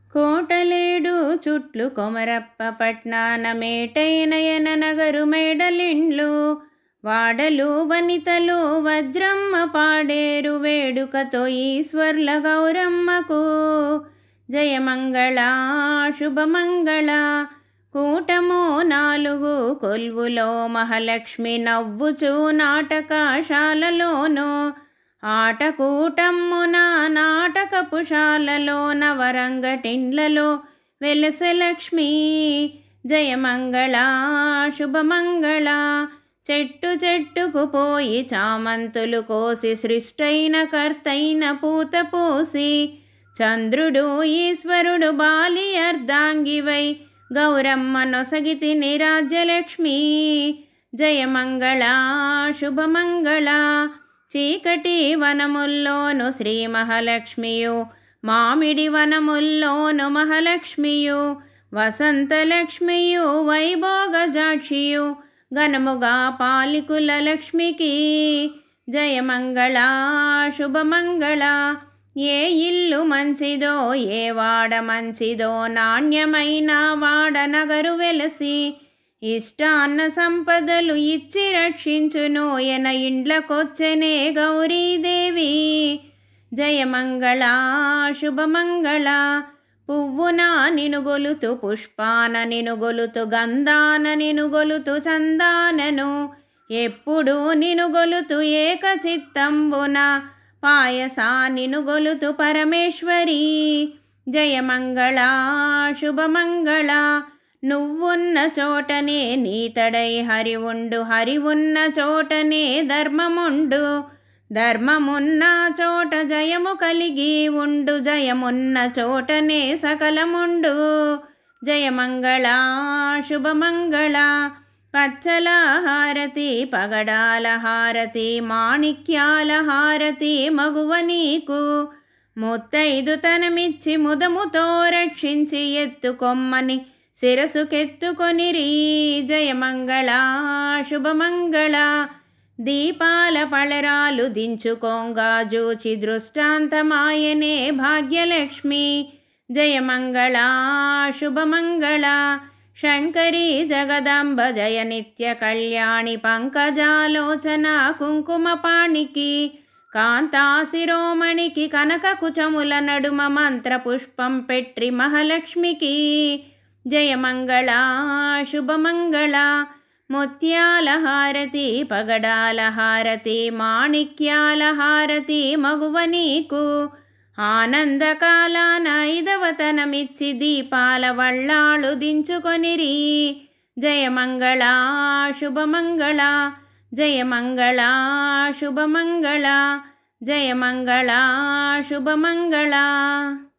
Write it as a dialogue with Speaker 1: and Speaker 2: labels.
Speaker 1: కోటలేడు చుట్లు కొమరప్ప పట్నాన మేటైనయన నగరు మేడలిండ్లు వాడలు వనితలు వజ్రమ్మ పాడేరు వేడుకతో ఈశ్వర్ల గౌరమ్మకు జయమంగళ శుభమంగళ కూటము నాలుగు కొల్వులో మహాలక్ష్మి నవ్వుచూ నాటకశాలలోను ఆటకూటమ్మున నాటకపుశాలలో నవరంగటిండ్లలో వెలసలక్ష్మి జయమంగళ శుభమంగళ చెట్టు చెట్టుకు పోయి చామంతులు కోసి సృష్టైన కర్తైన పూత పూసి చంద్రుడు ఈశ్వరుడు బాలి అర్ధాంగివై గౌరమ్మ నొసగితి నిరాజ్యలక్ష్మి జయమంగళ శుభమంగళ చీకటి వనముల్లోను శ్రీ మహాలక్ష్మియు మామిడి వనముల్లోను మహాలక్ష్మియు వసంతలక్ష్మియు వైభోగజాక్షియు ఘనముగా పాలికుల లక్ష్మికి జయమంగళ శుభమంగళ ఏ ఇల్లు మంచిదో ఏ వాడ మంచిదో నాణ్యమైన వాడ నగరు వెలసి ఇష్టాన్న సంపదలు ఇచ్చి రక్షించును ఎన ఇండ్లకొచ్చెనే గౌరీదేవి జయమంగళ శుభమంగళ పువ్వున నినుగొలుతు పుష్పాన నినుగొలుతు గంధాన నినుగొలుతు చందానను ఎప్పుడు నినుగొలుతు ఏక చిత్తంబున పాయసా నినుగొలుతు పరమేశ్వరి జయమంగళ శుభమంగళ నువ్వున్న చోటనే నీతడై హరి ఉండు హరి ఉన్న చోటనే ధర్మముండు ధర్మమున్న చోట జయము కలిగి ఉండు జయమున్న చోటనే సకలముండు జయమంగళ శుభమంగళ పచ్చల హారతి పగడాల హారతి మాణిక్యాల హారతి మగువ నీకు ముత్తైదు తనమిచ్చి ముదముతో రక్షించి ఎత్తుకొమ్మని శిరసుకెత్తుకొనిరి జయమంగళ శుభమంగళ దీపాల పళరాలు దించుకోంగా జూచి దృష్టాంతమాయనే భాగ్యలక్ష్మి జయమంగళ శుభమంగళ శంకరి జగదాంబ జయ నిత్య కళ్యాణి పంకజాలోచన కుంకుమపాణికి కాంతాశిరోమణికి కనక కుచముల నడుమ మంత్ర పుష్పం పెట్రి మహాలక్ష్మికి జయమంగళ శుభమంగళ ముత్యాల హారతి పగడాల హారతి మాణిక్యాల హారతి మగువ నీకు ఆనందకాలాన ఐదవతనమిచ్చి దీపాల వళ్ళాళ్ళు దించుకొనిరి జయమంగళ శుభమంగళ జయమంగళ శుభమంగళ జయమంగళ శుభమంగళ